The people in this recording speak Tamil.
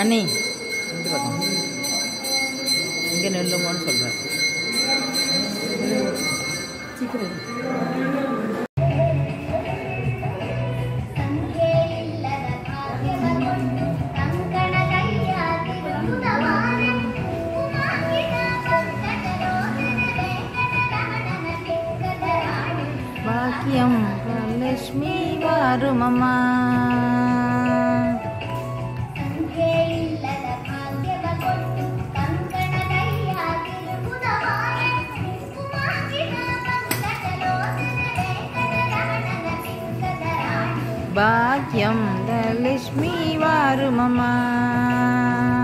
அண்ணி இந்த பக்கம் இங்கே நில்லுங்கன்னு சொல்கிறேன் భాగ్యం లక్ష్మీ వారుమమ్మా భాగ్యం లక్ష్మీ వారుమమ్మా